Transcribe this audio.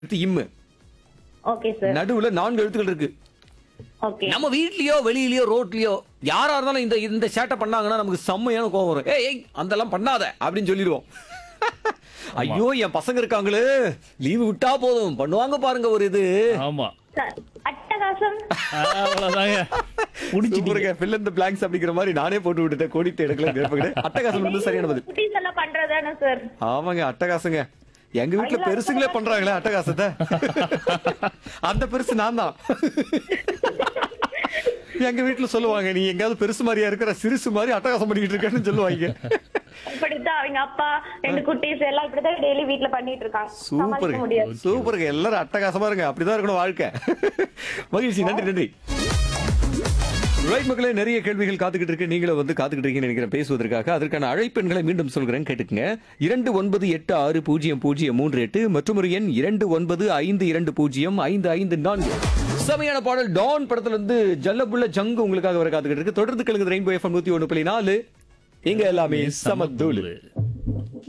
எழுத்து இம்மு okay sir நடுவுல நான்கு எழுத்துக்கள் இருக்கு ஓகே நம்ம வீட்லயோ வெளியிலயோ ரோட்லயோ யாரா இருந்தாலும் இந்த இந்த சேட்டை பண்ணாங்கன்னா நமக்கு செம்மையான கோவம் வரும் ஏய் ஏய் அதெல்லாம் பண்ணாத அப்படின்னு சொல்லிடுவோம் ஐயோ என் பசங்க இருக்காங்களே லீவு விட்டா போதும் பண்ணுவாங்க பாருங்க ஒரு இது ஆமா சார், அட்டகாசம் அவ்வளவுதாங்க முடிச்சிட்டீங்க சூப்பருங்க fill in the blanks அப்படிங்கிற மாதிரி நானே போட்டு விட்டுட்டேன் கோடிட்டு எடுக்கல கேட்பேன் அட்டகாசம் வந்து சரியான பதில் குட்டீஸ் எல்லாம் பண்றதானே சார் ஆமாங்க அட்டகாசங்க எங்க வீட்ல பெருசுங்களே பண்றாங்களே அட்டகாசத்தை அந்த பெருசு நான் தான் எங்க வீட்ல சொல்லுவாங்க நீ எங்கயாவது பெருசு மாதிரியா இருக்கிற சிறுசு மாதிரி அட்டகாசம் பண்ணிக்கிட்டு இருக்கேன்னு சொல்லுவாங்க இப்படித்தான் அவங்க அப்பா ரெண்டு குட்டீஸ் எல்லாம் இப்படிதான் டெய்லி வீட்ல பண்ணிட்டு இருக்காங்க சமாளிக்க முடியாது சூப்பருங்க சூப்பருங்க எல்லாரும் அட்டகாசமா இருங்க அப்படிதான் இருக்கணும் வாழ்க்கை மகிழ்ச்சி நன்றி நன்றி ரைட் மக்களே நிறைய கேள்விகள் காத்துக்கிட்டு இருக்கு நீங்களும் வந்து காத்துக்கிட்டு இருக்கீங்கன்னு நினைக்கிறேன் பேசுவதற்காக அதற்கான அழைப்பெண்களை மீண்டும் சொல்கிறேன் கேட்டுக்கங்க இரண்டு ஒன்பது எட்டு ஆறு பூஜ்ஜியம் பூஜ்ஜியம் மூன்று எட்டு மற்றும் ஒரு எண் இரண்டு ஒன்பது ஐந்து இரண்டு பூஜ்ஜியம் ஐந்து ஐந்து நான்கு செமையான பாடல் டான் படத்துல இருந்து ஜல்லபுள்ள ஜங்கு உங்களுக்காக வர காத்துக்கிட்டு இருக்கு தொடர்ந்து கலங்குது ரெயின்போ எஃப்எம் நூத்தி ஒன்று புள்ளி நாலு இங்க எல்லாமே சமத்தூள் சமத்தூள்